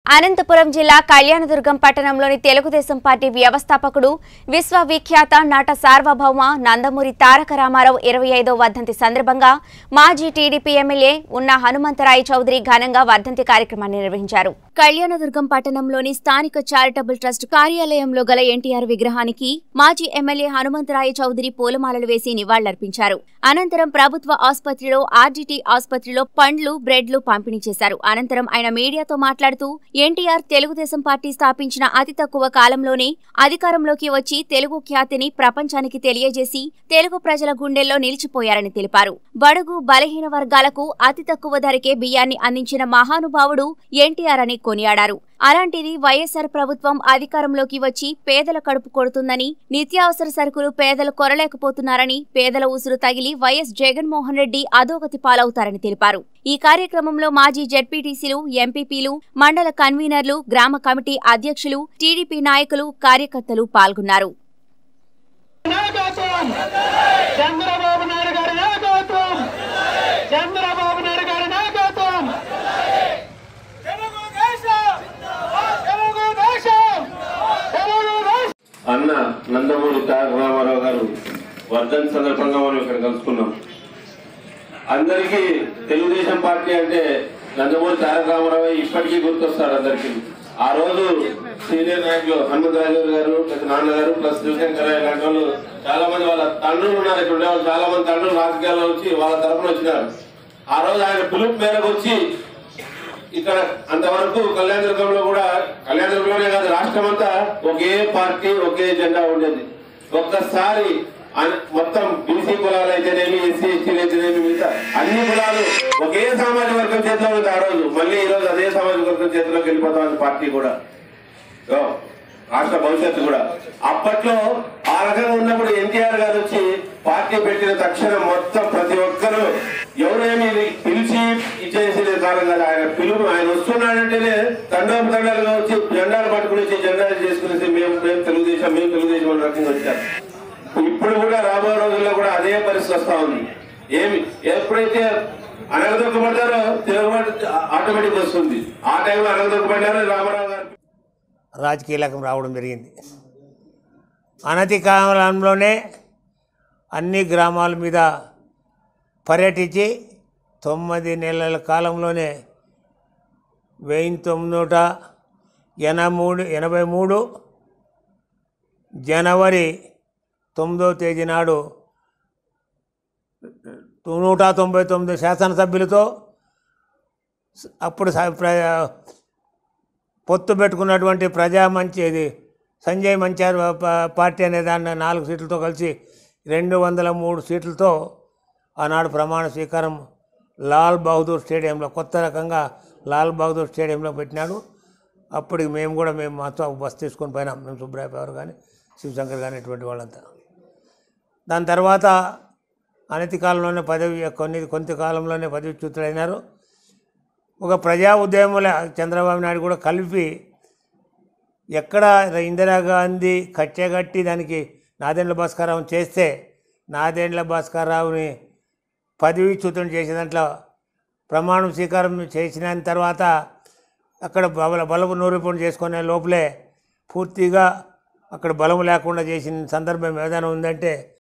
అనంతపురం జిల్లా కళ్యాణదుర్గం పట్టణంలోని తెలుగుదేశం పార్టీ వ్యవస్థాపకుడు విశ్వవిఖ్యాత నట సార్వభౌమ నందమూరి తారక రామారావు ఇరవై ఐదో వర్ధంతి సందర్భంగా మాజీ టీడీపీ ఎమ్మెల్యే ఉన్న హనుమంతరాయ చౌదరి ఘనంగా వర్ధంతి కార్యక్రమాన్ని నిర్వహించారు కళ్యాణదుర్గం పట్టణంలోని స్థానిక చారిటబుల్ ట్రస్ట్ కార్యాలయంలో గల ఎన్టీఆర్ విగ్రహానికి మాజీ ఎమ్మెల్యే హనుమంతరాయ చౌదరి పూలమాలలు వేసి నివాళులర్పించారు అనంతరం ప్రభుత్వ ఆసుపత్రిలో ఆర్జీటీ ఆసుపత్రిలో పండ్లు బ్రెడ్లు పంపిణీ చేశారు అనంతరం ఆయన మీడియాతో మాట్లాడుతూ ఎన్టీఆర్ తెలుగుదేశం పార్టీ స్థాపించిన అతి తక్కువ కాలంలోనే అధికారంలోకి వచ్చి తెలుగు ఖ్యాతిని ప్రపంచానికి తెలియజేసి తెలుగు ప్రజల గుండెల్లో నిలిచిపోయారని తెలిపారు బడుగు బలహీన వర్గాలకు అతి తక్కువ ధరకే బియ్యాన్ని అందించిన మహానుభావుడు ఎన్టీఆర్ అని కొనియాడారు అలాంటిది వైఎస్సార్ ప్రభుత్వం అధికారంలోకి వచ్చి పేదల కడుపు కొడుతుందని నిత్యావసర సరుకులు పేదలు కొరలేకపోతున్నారని పేదల ఉసురు తగిలి వైఎస్ జగన్మోహన్ రెడ్డి అధోగతి పాలవుతారని తెలిపారు ఈ కార్యక్రమంలో మాజీ జడ్పీటీసీలు ఎంపీపీలు మండల కన్వీనర్లు గ్రామ కమిటీ అధ్యక్షులు టీడీపీ నాయకులు కార్యకర్తలు పాల్గొన్నారు నాయకత్వం చంద్రబాబు నాయుడు గారి నాయకత్వం చంద్రబాబు నాయుడు గారి నాయకత్వం తెలుగుదేశం తెలుగుదేశం తెలుగుదేశం అన్న నందమూరి తారక రామారావు గారు వర్ధన్ సందర్భంగా మనం ఇక్కడ కలుసుకున్నాం అందరికీ తెలుగుదేశం పార్టీ అంటే నందమూరి తారక రామారావు ఇప్పటికీ గుర్తొస్తారు అందరికీ ఆ రోజు సీనియర్ నాయకులు హనుమంతరాజు గారు ప్లస్ నాన్నగారు ప్లస్ శివశంకర్ లాంటి వాళ్ళు చాలా మంది వాళ్ళ తండ్రులు ఉన్నారు ఇక్కడ ఉండేవాళ్ళు చాలా మంది తండ్రులు రాజకీయాల్లో వచ్చి వాళ్ళ తరఫున వచ్చినారు ఆ రోజు ఆయన పిలుపు మేరకు వచ్చి ఇక్కడ అంతవరకు కళ్యాణదుర్గంలో కూడా కళ్యాణదుర్గంలోనే కాదు రాష్ట్రం అంతా ఒకే పార్టీ ఒకే జెండా ఉండేది ఒక్కసారి అన్- మొత్తం బీసీ కులాలు అయితేనేమి ఎస్సీ ఎస్టీలు అయితేనేమి మిగతా అన్ని కులాలు ఒకే సామాజిక వర్గం చేతిలో ఉంది ఆ రోజు మళ్ళీ ఈ రోజు అదే సామాజిక వర్గం చేతిలోకి వెళ్ళిపోతా ఉంది పార్టీ కూడా ఓ, రాష్ట్ర భవిష్యత్తు కూడా అప్పట్లో ఆ రకంగా ఉన్నప్పుడు ఎన్టీఆర్ గారు వచ్చి పార్టీ పెట్టిన తక్షణం మొత్తం ప్రతి ఒక్కరూ ఎవరేమి పిలిచి ఇచ్చేసిన కాలం కదా ఆయన పిలుపు ఆయన వస్తున్నాడంటేనే తండోపు తండాలుగా వచ్చి జెండాలు పట్టుకుని వచ్చి జెండాలు చేసుకునేసి మేము మేము తెలుగుదేశం మేము తెలుగుదేశం అనే రకంగా వచ్చారు ఇప్పుడు కూడా రాబోయే రోజుల్లో కూడా అదే పరిస్థితి వస్తా ఉంది ఏమి ఎప్పుడైతే అనగదొక్కబడ్డారో తిరగబడి ఆటోమేటిక్ వస్తుంది ఆ టైంలో అనగదొక్కబడ్డారో రామారావు గారు రాజకీయాలకు రావడం జరిగింది అనతి కాలంలోనే అన్ని గ్రామాల మీద పర్యటించి తొమ్మిది నెలల కాలంలోనే వెయ్యి తొమ్మిది నూట ఎనభై మూడు ఎనభై మూడు జనవరి తొమ్మిదో తేదీ నాడు నూట తొంభై తొమ్మిది శాసనసభ్యులతో అప్పుడు స- ప్ర- పొత్తు పెట్టుకున్నటువంటి ప్రజా మంచి ఇది సంజయ్ మంచార్ ప- పార్టీ అనే దాన్ని నాలుగు సీట్లతో కలిసి రెండు వందల మూడు సీట్లతో ఆనాడు ప్రమాణ స్వీకారం లాల్ బహదూర్ స్టేడియంలో కొత్త రకంగా లాల్ బహదూర్ స్టేడియంలో పెట్టినాడు అప్పటికి మేము కూడా మేము మాతో బస్ తీసుకొని పోయినాం మేము సుబ్రాయ్ గారు కానీ శివశంకర్ కానీ ఇటువంటి వాళ్ళంతా దాని తర్వాత అనతి కాలంలోనే పదవి కొన్ని కొంత కాలంలోనే పదవిచ్యుతులైనారు ఒక ప్రజా ఉద్యమంలో చంద్రబాబు నాయుడు కూడా కలిపి ఎక్కడ ఇందిరాగాంధీ కట్టెగట్టి దానికి నాదెండ్ల భాస్కరరావు చేస్తే నాదెండ్ల భాస్కరరావుని పదవీచ్యుతం చేసే దాంట్లో ప్రమాణం స్వీకారం చేసిన తర్వాత అక్కడ బల బలపు నూరిపొండి చేసుకునే లోపలే పూర్తిగా అక్కడ బలం లేకుండా చేసిన సందర్భం ఏదైనా ఉందంటే